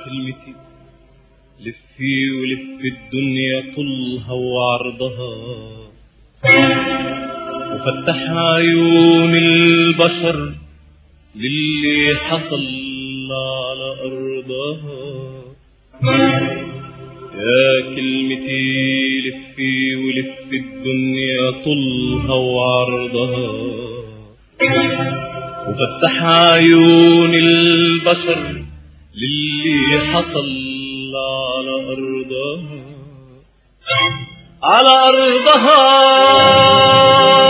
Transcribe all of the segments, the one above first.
كلمتي لفي ولف الدنيا طولها وعرضها وفتح عيون البشر للي حصل على أرضها يا كلمتي لفي ولف الدنيا طولها وعرضها وفتح عيون البشر للي حصل على أرضها على أرضها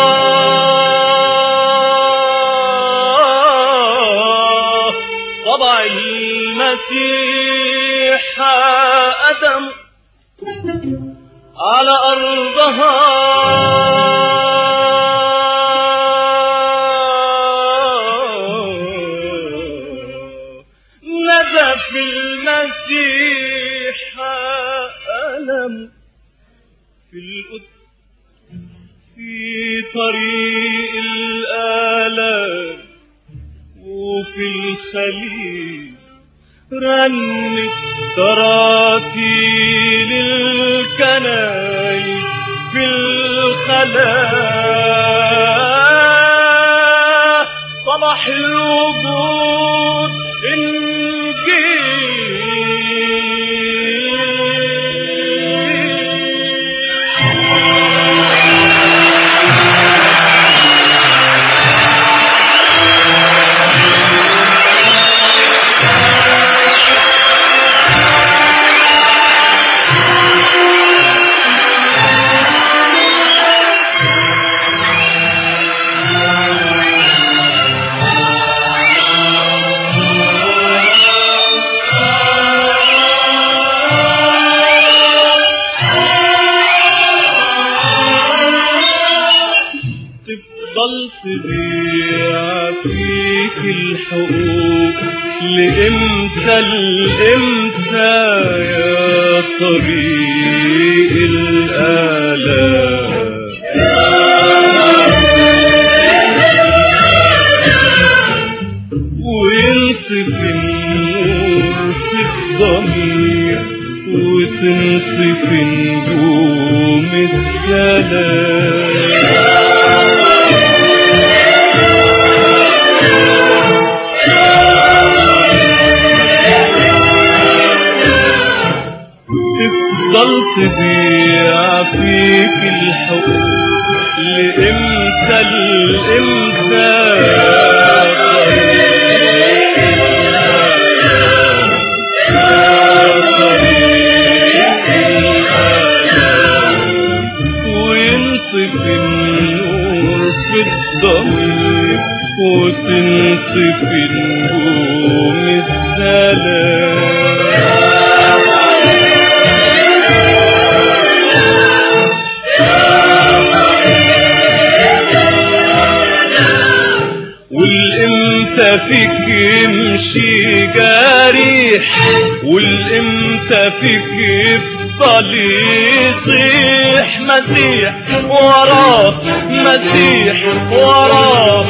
طبع المسيح أدم على أرضها نزف المسيح ألم في القدس في طريق الآلام وفي الخليل رنت تراتيل الكنايس في الخلاء صباح الوجود انجيل تفضل تبيع فيك الحقوق لإمتى لإمتى يا طريق الآلام وينطفي النور في الضمير وتنطفي نجوم السلام تفضل تبيع فيك الحقوق لإمتى لإمتى يا طريق الآلام يا طريق الآلام وينطفي النور في الضمير وتنطفي نجوم السلام والامتى فيك يمشي جارح والامتى فيك يفضل يصيح مسيح وراه مسيح وراه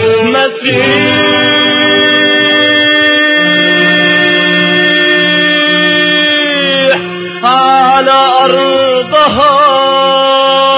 مسيح على أرضها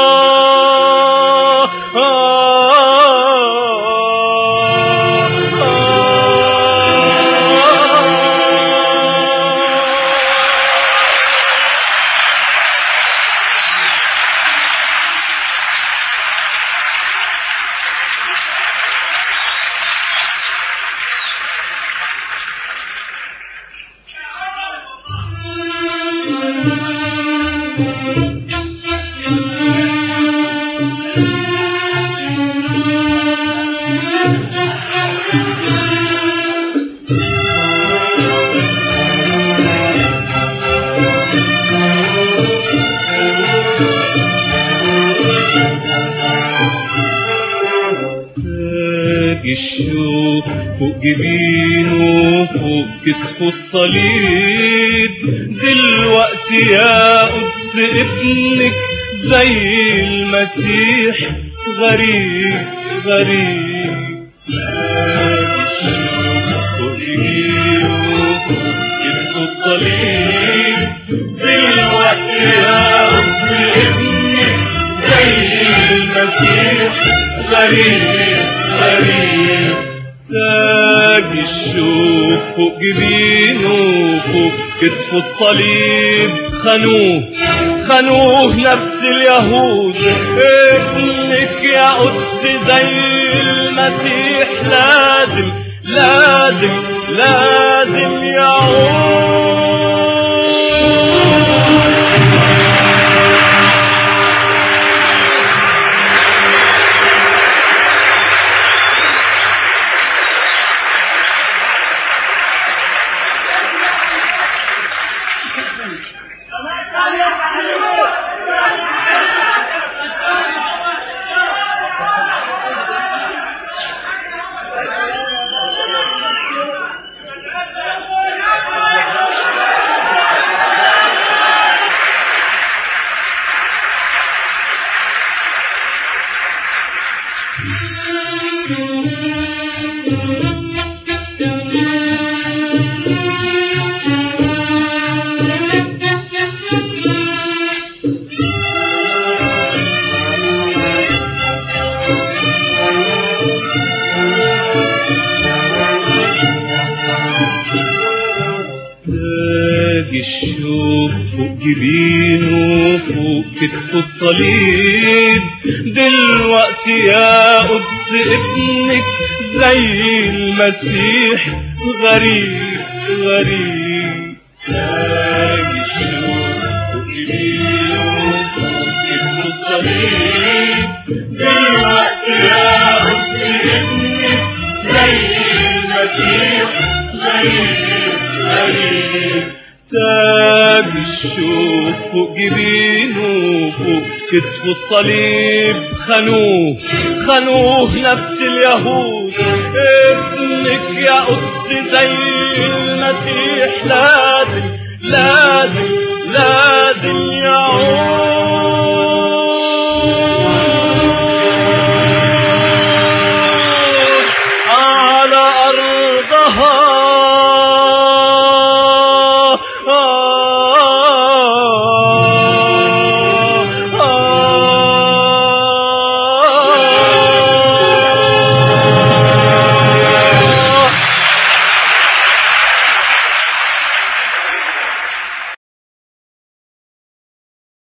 تاج الشوق فوق جبينه فوق كتفه الصليب دلوقتي يا قدس ابنك زي المسيح غريب غريب تاج الشوق فوق جبينه فوق كتفه الصليب دلوقتي يا قدس ابنك زي المسيح غريب غريب تاج الشوك فوق جبينه فوق كتفه الصليب خانوه خانوه نفس اليهود ابنك يا قدس زي المسيح لازم لازم لازم يعود تاج الشوك فوق جبينه فوق كتفه الصليب دلوقتي يا قدس ابنك زي المسيح غريب غريب تاج الشوك فوق جبينه فوق كتفه الصليب دلوقتي يا قدس ابنك زي المسيح غريب غريب تاج الشوك فوق جبينه فوق كتفه الصليب خانوه خانوه نفس اليهود ابنك يا قدس زي المسيح لازم لازم لازم